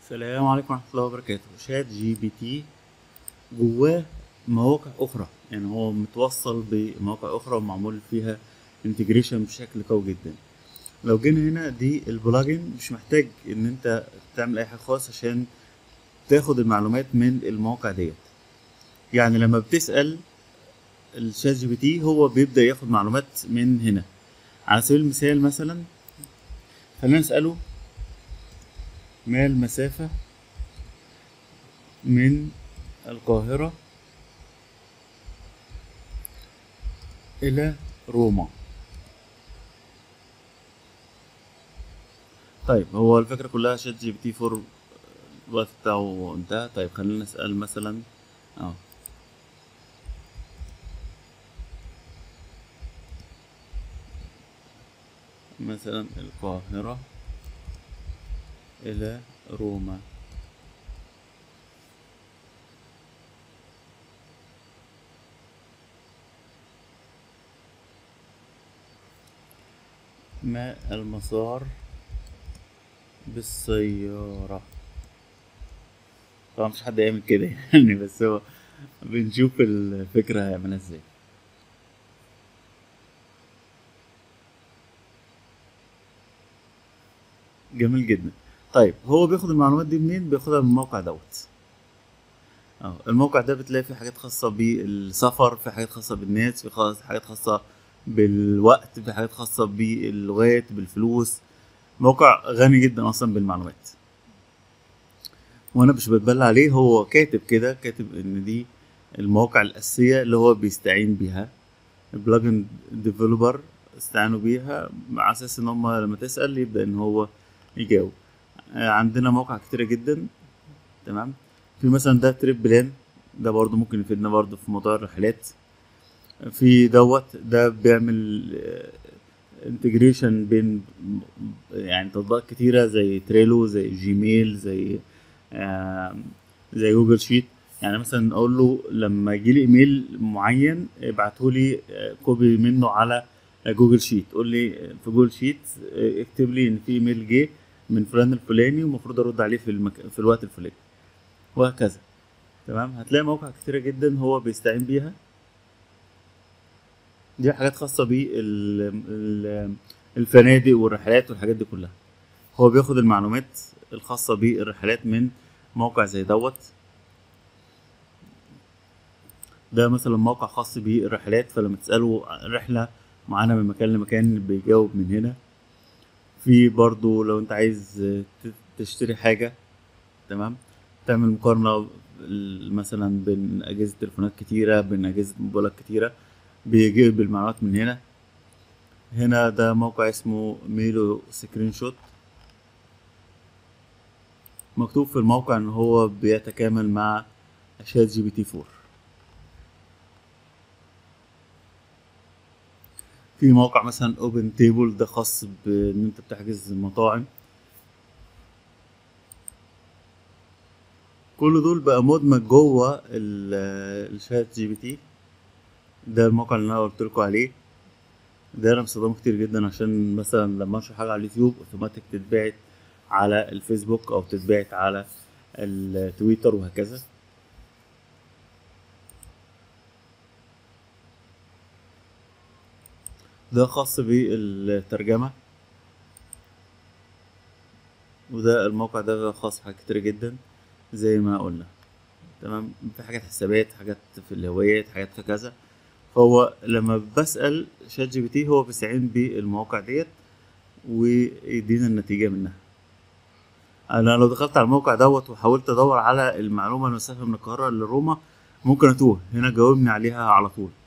السلام عليكم ورحمة الله وبركاته شات جي بي تي جواه مواقع أخرى يعني هو متوصل بمواقع أخرى ومعمول فيها انتجريشن بشكل قوي جدا لو جينا هنا دي البلاجن مش محتاج ان انت تعمل اي حاجة خالص عشان تاخد المعلومات من المواقع ديت يعني لما بتسأل الشات جي بي تي هو بيبدأ ياخد معلومات من هنا على سبيل المثال مثلا خلينا نسأله ما المسافة من القاهرة إلى روما طيب هو الفكرة كلها شات جي بي تي فور الوقت بتاعه انتهى طيب خلينا نسأل مثلا اه مثلا القاهرة إلى روما ما المسار بالسيارة طبعا مش حد يعمل كده يعني بس هو بنشوف الفكرة هيعملها ازاي جميل جدا طيب هو بياخد المعلومات دي منين بياخدها من الموقع دوت اه الموقع ده بتلاقي فيه حاجات خاصة بالسفر في حاجات خاصة بالناس في خاص حاجات خاصة بالوقت في حاجات خاصة باللغات بالفلوس موقع غني جدا اصلا بالمعلومات وانا مش بتبلى عليه هو كاتب كده كاتب ان دي المواقع الاساسية اللي هو بيستعين بيها البلجن ديفلوبر استعانوا بيها على اساس ان هم لما تسأل يبدأ ان هو يجاوب عندنا مواقع كتيرة جدا تمام في مثلا ده تريب بلان ده برضو ممكن يفيدنا برضو في موضوع الرحلات في دوت ده بيعمل انتجريشن بين يعني تطبيقات كتيرة زي تريلو زي جيميل زي زي جوجل شيت يعني مثلا اقول له لما يجي لي ايميل معين ابعته لي كوبي منه على جوجل شيت قول لي في جوجل شيت اكتب لي ان في ايميل جه من فلان الفلاني ومفروض ارد عليه في المك... في الوقت الفلاني وهكذا تمام هتلاقي مواقع كتيرة جدا هو بيستعين بيها دي حاجات خاصة بالفنادق والرحلات والحاجات دي كلها هو بياخد المعلومات الخاصة بالرحلات من موقع زي دوت ده مثلا موقع خاص بالرحلات فلما تسأله رحلة معانا من مكان لمكان بيجاوب من هنا في برضو لو انت عايز تشتري حاجة تمام تعمل مقارنة مثلا بين أجهزة تليفونات كتيرة بين أجهزة موبايلات كتيرة بيجيب المعلومات من هنا هنا ده موقع اسمه ميلو سكرين شوت مكتوب في الموقع ان هو بيتكامل مع شات جي بي تي 4 في موقع مثلا اوبن تيبل ده خاص بان انت بتحجز مطاعم كل دول بقى مدمج جوه الشات جي بي تي ده الموقع اللي انا قلت لكم عليه ده انا بستخدمه كتير جدا عشان مثلا لما انشر حاجه على اليوتيوب اوتوماتيك تتبعت على الفيسبوك او تتبعت على التويتر وهكذا ده خاص بالترجمة وده الموقع ده خاص بحاجات كتير جدا زي ما قلنا تمام في حاجات حسابات حاجات في الهوايات حاجات في كذا فهو لما بسأل شات جي بي تي هو بيستعين بالمواقع ديت ويدينا النتيجة منها انا لو دخلت على الموقع دوت وحاولت ادور على المعلومة المسافة من القاهرة لروما ممكن اتوه هنا جاوبني عليها على طول